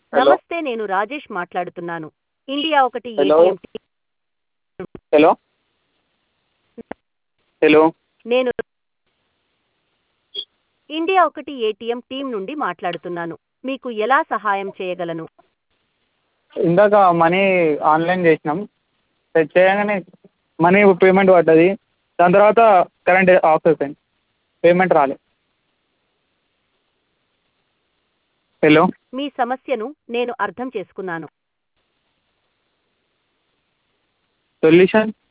hello నమస్తే నేను రాజేష్ మాట్లాడుతున్నాను ఇండియా ఒకటి హలో ఏటీఎం టీ- హలో హలో నేను ఇండియా ఒకటి ఏటీఎం టీం నుండి మాట్లాడుతున్నాను మీకు ఎలా సహాయం చేయగలను ఇందాక మనీ ఆన్లైన్ చేసినాం సెట్ చేయగానే మనీ పేమెంట్ పడ్డది దాని తర్వాత కరెంట్ ఆఫ్ అయిపోయింది పేమెంట్ రాలే హలో మీ సమస్యను నేను అర్థం చేసుకున్నాను సొల్యూషన్